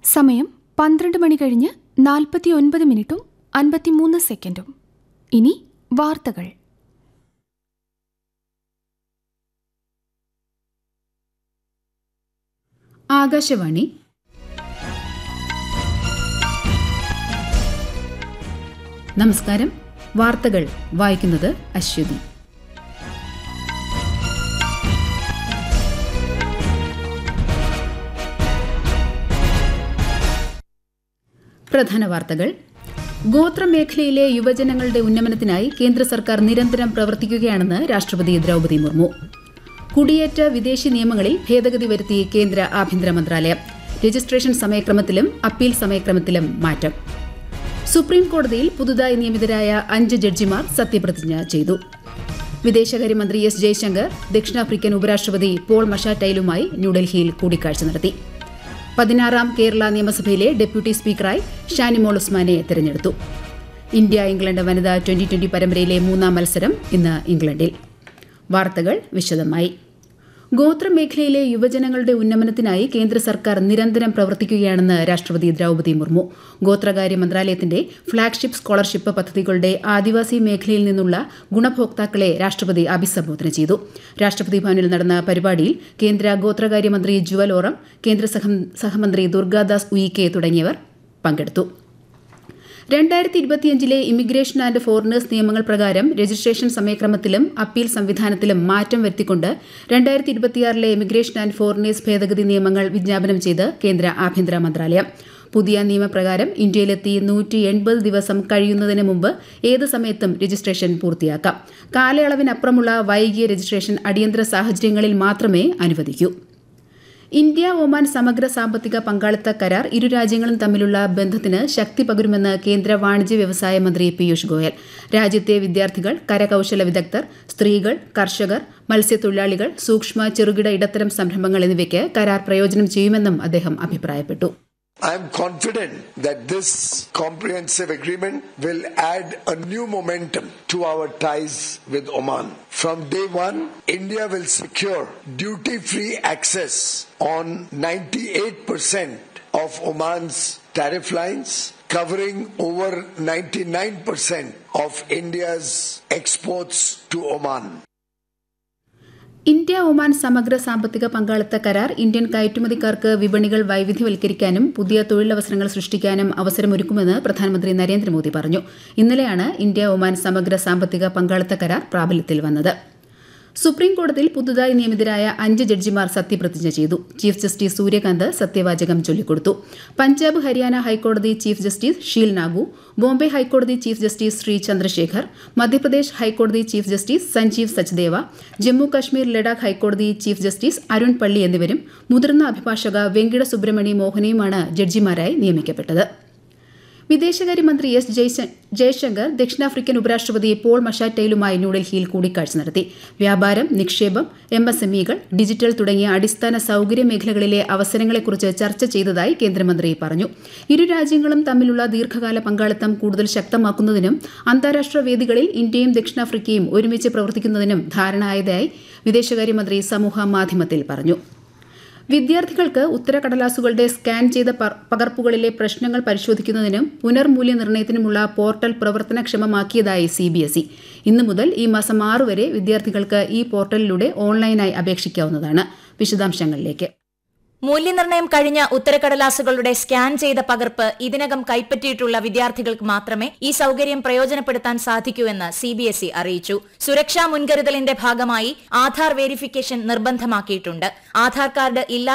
സമയം പന്ത്രണ്ട് മണി കഴിഞ്ഞ് നാൽപ്പത്തി ഒൻപത് മിനിറ്റും അൻപത്തിമൂന്ന് സെക്കൻഡും ഇനി വാർത്തകൾ ആകാശവാണി നമസ്കാരം വാർത്തകൾ വായിക്കുന്നത് അശ്വതി പ്രധാന വാർത്തകൾ ഗോത്രമേഖലയിലെ യുവജനങ്ങളുടെ ഉന്നമനത്തിനായി കേന്ദ്ര സർക്കാർ നിരന്തരം പ്രവർത്തിക്കുകയാണെന്ന് രാഷ്ട്രപതി ദ്രൗപദി മുർമു കുടിയേറ്റ വിദേശി നിയമങ്ങളിൽ ഭേദഗതി വരുത്തി കേന്ദ്ര ആഭ്യന്തര മന്ത്രാലയം രജിസ്ട്രേഷൻ സമയക്രമത്തിലും അപ്പീൽ സമയക്രമത്തിലും മാറ്റം സുപ്രീം കോടതിയിൽ പുതുതായി നിയമിതരായ അഞ്ച് ജഡ്ജിമാർ സത്യപ്രതിജ്ഞ ചെയ്തു വിദേശകാര്യമന്ത്രി എസ് ജയശങ്കർ ദക്ഷിണാഫ്രിക്കൻ ഉപരാഷ്ട്രപതി പോൾ മഷാറ്റൈലുമായി ന്യൂഡൽഹിയിൽ കൂടിക്കാഴ്ച നടത്തി പതിനാറാം കേരള നിയമസഭയിലെ ഡെപ്യൂട്ടി സ്പീക്കറായി ഷാനിമോൾ ഉസ്മാനെ തെരഞ്ഞെടുത്തു ഇന്ത്യ ഇംഗ്ലണ്ട് വനിതാ ട്വന്റി ട്വന്റി പരമ്പരയിലെ മൂന്നാം മത്സരം ഇന്ന് ഇംഗ്ലണ്ടിൽ വാർത്തകൾ വിശദമായി ഗോത്രമേഖലയിലെ യുവജനങ്ങളുടെ ഉന്നമനത്തിനായി കേന്ദ്ര സർക്കാർ നിരന്തരം പ്രവർത്തിക്കുകയാണെന്ന് രാഷ്ട്രപതി ദ്രൗപദി മുർമു ഗോത്രകാര്യ മന്ത്രാലയത്തിന്റെ ഫ്ളാഗ്ഷിപ്പ് സ്കോളർഷിപ്പ് പദ്ധതികളുടെ ആദിവാസി മേഖലയിൽ നിന്നുള്ള ഗുണഭോക്താക്കളെ രാഷ്ട്രപതി അഭിസംബോധന ചെയ്തു രാഷ്ട്രപതി ഭവനിൽ നടന്ന പരിപാടിയിൽ കേന്ദ്ര ഗോത്രകാര്യമന്ത്രി ജുവൽ ഓറം കേന്ദ്ര സഹമന്ത്രി ദുർഗാദാസ് ഉയിക്കെ തുടങ്ങിയവർ പങ്കെടുത്തു രണ്ടായിരത്തി ഇരുപത്തിയഞ്ചിലെ ഇമിഗ്രേഷൻ ആൻഡ് ഫോറിനേഴ്സ് നിയമങ്ങൾ പ്രകാരം രജിസ്ട്രേഷൻ സമയക്രമത്തിലും അപ്പീൽ സംവിധാനത്തിലും മാറ്റം വരുത്തിക്കൊണ്ട് രണ്ടായിരത്തി ഇരുപത്തിയാറിലെ ഇമിഗ്രേഷൻ ആൻഡ് ഫോറിനേഴ്സ് ഭേദഗതി നിയമങ്ങൾ വിജ്ഞാപനം ചെയ്ത് കേന്ദ്ര ആഭ്യന്തര മന്ത്രാലയം പുതിയ നിയമപ്രകാരം ഇന്ത്യയിലെത്തി നൂറ്റി എൺപത് ദിവസം കഴിയുന്നതിന് മുമ്പ് ഏത് സമയത്തും രജിസ്ട്രേഷൻ പൂർത്തിയാക്കാം കാലയളവിനപ്പുറമുള്ള വൈകിയ രജിസ്ട്രേഷൻ അടിയന്തര സാഹചര്യങ്ങളിൽ മാത്രമേ അനുവദിക്കൂ ഇന്ത്യ ഒമാൻ സമഗ്ര സാമ്പത്തിക പങ്കാളിത്ത കരാർ ഇരു രാജ്യങ്ങളും തമ്മിലുള്ള ബന്ധത്തിന് ശക്തി പകരുമെന്ന് കേന്ദ്ര വാണിജ്യ വ്യവസായ മന്ത്രി പീയൂഷ് ഗോയൽ രാജ്യത്തെ വിദ്യാർത്ഥികൾ കരകൌശല വിദഗ്ധർ സ്ത്രീകൾ കർഷകർ മത്സ്യത്തൊഴിലാളികൾ സൂക്ഷ്മ ചെറുകിട ഇടത്തരം സംരംഭങ്ങൾ എന്നിവയ്ക്ക് കരാർ പ്രയോജനം ചെയ്യുമെന്നും അദ്ദേഹം അഭിപ്രായപ്പെട്ടു I am confident that this comprehensive agreement will add a new momentum to our ties with Oman. From day one, India will secure duty free access on 98% of Oman's tariff lines, covering over 99% of India's exports to Oman. India Oman സമഗ്ര സാമ്പത്തിക പങ്കാളിത്ത കരാർ Indian കയറ്റുമതിക്കാർക്ക് വിപണികൾ വൈവിധ്യവൽക്കരിക്കാനും പുതിയ തൊഴിലവസരങ്ങൾ സൃഷ്ടിക്കാനും അവസരമൊരുക്കുമെന്ന് പ്രധാനമന്ത്രി നരേന്ദ്രമോദി പറഞ്ഞു ഇന്നലെയാണ് ഇന്ത്യ ഒമാൻ സമഗ്ര സാമ്പത്തിക പങ്കാളിത്ത കരാർ പ്രാബല്യത്തിൽ വന്നത് സുപ്രീം കോടതിയിൽ പുതുതായി നിയമിതരായ അഞ്ച് ജഡ്ജിമാർ സത്യപ്രതിജ്ഞ ചെയ്തു ചീഫ് ജസ്റ്റിസ് സൂര്യകാന്ത് സത്യവാചകം ചൊല്ലിക്കൊടുത്തു പഞ്ചാബ് ഹരിയാന ഹൈക്കോടതി ചീഫ് ജസ്റ്റിസ് ഷീൽ നാഗു ബോംബെ ഹൈക്കോടതി ചീഫ് ജസ്റ്റിസ് ശ്രീ ചന്ദ്രശേഖർ മധ്യപ്രദേശ് ഹൈക്കോടതി ചീഫ് ജസ്റ്റിസ് സഞ്ജീവ് സച്ദേവ ജമ്മു കശ്മീർ ലഡാക്ക് ഹൈക്കോടതി ചീഫ് ജസ്റ്റിസ് അരുൺ പള്ളി എന്നിവരും മുതിർന്ന അഭിഭാഷക വെങ്കിട സുബ്രഹ്മണി മോഹനയുമാണ് ജഡ്ജിമാരായി നിയമിക്കപ്പെട്ടത് വിദേശകാര്യമന്ത്രി എസ് ജയശങ്കർ ദക്ഷിണാഫ്രിക്കൻ ഉപരാഷ്ട്രപതി പോൾ മഷാറ്റൈലുമായി ന്യൂഡൽഹിയിൽ കൂടിക്കാഴ്ച നടത്തി വ്യാപാരം നിക്ഷേപം എം എസ് എം ഇകൾ ഡിജിറ്റൽ തുടങ്ങിയ അടിസ്ഥാന സൌകര്യ മേഖലകളിലെ അവസരങ്ങളെക്കുറിച്ച് ചർച്ച ചെയ്തതായി കേന്ദ്രമന്ത്രി പറഞ്ഞു ഇരു രാജ്യങ്ങളും തമ്മിലുള്ള ദീർഘകാല പങ്കാളിത്തം കൂടുതൽ ശക്തമാക്കുന്നതിനും അന്താരാഷ്ട്ര വേദികളിൽ ഇന്ത്യയും ദക്ഷിണാഫ്രിക്കയും ഒരുമിച്ച് പ്രവർത്തിക്കുന്നതിനും ധാരണയായതായി വിദേശകാര്യമന്ത്രി സമൂഹ മാധ്യമത്തിൽ പറഞ്ഞു വിദ്യാർത്ഥികൾക്ക് ഉത്തരക്കടലാസുകളുടെ സ്കാൻ ചെയ്ത പകർപ്പുകളിലെ പ്രശ്നങ്ങൾ പരിശോധിക്കുന്നതിനും പുനർമൂല്യനിർണ്ണയത്തിനുമുള്ള പോർട്ടൽ പ്രവർത്തനക്ഷമമാക്കിയതായി സി ബി എസ് ഇ ഇന്നു മുതൽ ഈ മാസം ആറ് വരെ വിദ്യാർത്ഥികൾക്ക് ഈ പോർട്ടലിലൂടെ ഓൺലൈനായി അപേക്ഷിക്കാവുന്നതാണ് വിശദാംശങ്ങളിലേക്ക് മൂല്യനിർണ്ണയം കഴിഞ്ഞ ഉത്തരക്കടലാസുകളുടെ സ്കാൻ ചെയ്ത പകർപ്പ് ഇതിനകം കൈപ്പറ്റിയിട്ടുള്ള വിദ്യാർത്ഥികൾക്ക് മാത്രമേ ഈ സൌകര്യം പ്രയോജനപ്പെടുത്താൻ സാധിക്കൂ എന്ന് സിബിഎസ്ഇ അറിയിച്ചു സുരക്ഷാ മുൻകരുതലിന്റെ ഭാഗമായി ആധാർ വെരിഫിക്കേഷൻ നിർബന്ധമാക്കിയിട്ടുണ്ട് ആധാർ കാർഡ് ഇല്ലാത്ത